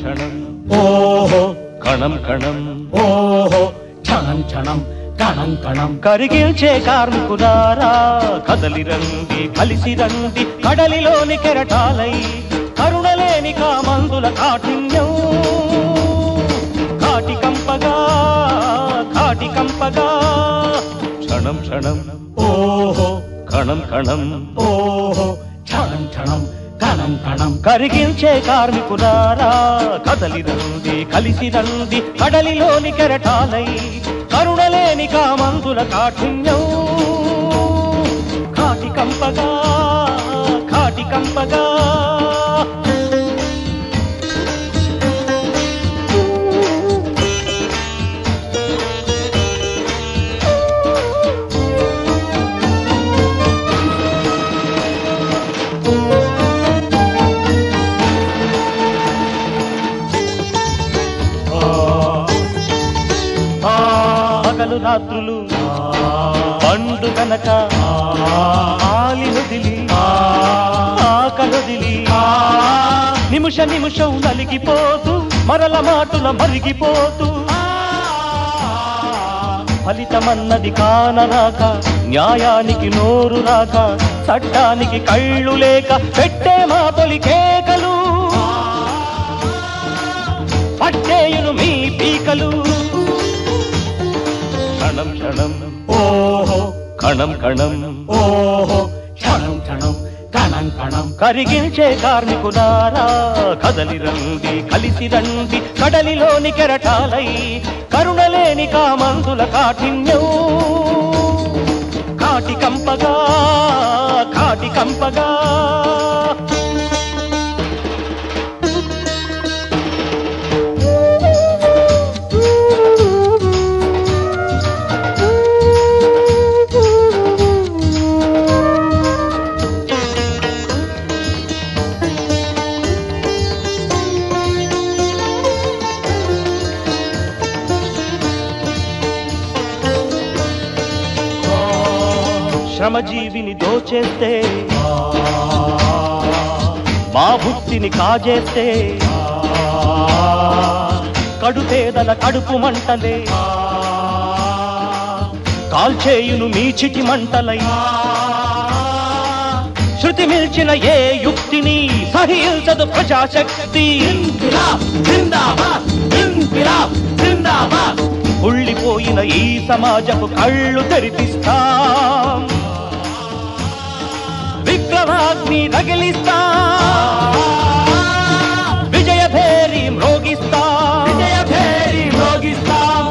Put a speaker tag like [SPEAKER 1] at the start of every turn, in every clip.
[SPEAKER 1] క్షణం
[SPEAKER 2] ఓహో
[SPEAKER 1] కణం కణం
[SPEAKER 2] ఓహో క్షణం క్షణం కణం కణం
[SPEAKER 1] కరిగిల్చే కార్మికులారా కదలి రండి కలిసి రండి కడలిలోని కెరటాలై కరుణలేని కామందుల కాఠిన్యం కాటి కంపగా కాటి కంపగా క్షణం క్షణం
[SPEAKER 2] ఓహో
[SPEAKER 1] కణం కణం
[SPEAKER 2] ఓహో క్షణం క్షణం కణం కణం
[SPEAKER 1] కరిగించే కార్మికులారా కదలి రండి కలిసి రండి కడలిలోని కెరటాలై కరుణలేని కామందుల కాఠిన్యం కాటి కంపగా కాటి కంపగా పగలు రాత్రులు పండు కనుక ఆలి వదిలి ఆకలొదిలి నిమిష నిమిషం నలిగిపోతూ మరల మాటుల మరిగిపోతూ ఫలితమన్నది కానరాక న్యాయానికి నోరు రాక చట్టానికి కళ్ళు లేక పెట్టే మా తొలి కేకలు పట్టేయును మీ పీకలు క్షణం క్షణం
[SPEAKER 2] ఓహో
[SPEAKER 1] కణం కణం
[SPEAKER 2] ఓహో క్షణం క్షణం కణం కణం
[SPEAKER 1] కరిగించే కార్మికులారా కదలి రండి కలిసి రండి కడలిలోని కెరటాలై కరుణలేని కామందుల కాఠిన్యం కాటి కంపగా కాటి కంపగా శ్రమజీవిని దోచేస్తే మా భుక్తిని కాజేస్తే కడుపేదల కడుపు మంటలే కాల్చేయును మీ చిటి మంటలై శృతి మిల్చిన ఏ యుక్తిని సహించదు ప్రజాశక్తి
[SPEAKER 2] ఇంకిలాబ్ జిందాబాద్ ఇంకిలాబ్ జిందాబాద్
[SPEAKER 1] ఉళ్ళిపోయిన ఈ సమాజపు కళ్ళు తెరిపిస్తాం విక్రమాగ్ని రగిలిస్తాం విజయ భేరి మ్రోగిస్తాం
[SPEAKER 2] విజయ భేరి మ్రోగిస్తాం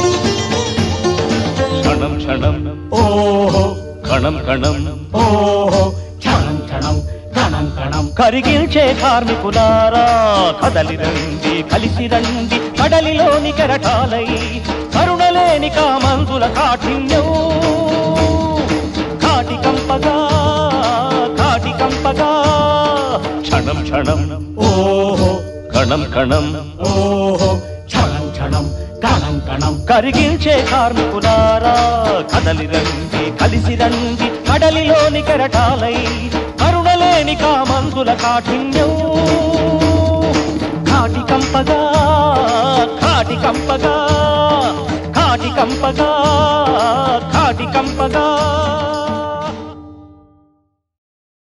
[SPEAKER 1] క్షణం క్షణం
[SPEAKER 2] ఓహో
[SPEAKER 1] కణం కణం
[SPEAKER 2] ఓహో క్షణం క్షణం కణం కణం
[SPEAKER 1] కరిగించే కార్మికులారా కదలి రండి కలిసి రండి కడలిలోని కెరటాలై కరుణలేని కామందుల కాఠిన్యం కాటి కంపగా కాటి కంపగా క్షణం క్షణం
[SPEAKER 2] ఓహో
[SPEAKER 1] కణం కణం
[SPEAKER 2] ఓహో క్షణం క్షణం కణం కణం
[SPEAKER 1] కరిగించే కార్మికులారా కదలి రండి కలిసి రండి కడలిలోని కెరటాలై కరుణలేని కామందుల కాఠిన్యం కాటి కంపగా కాటి కంపగా కాటి కంపగా కాటి కంపగా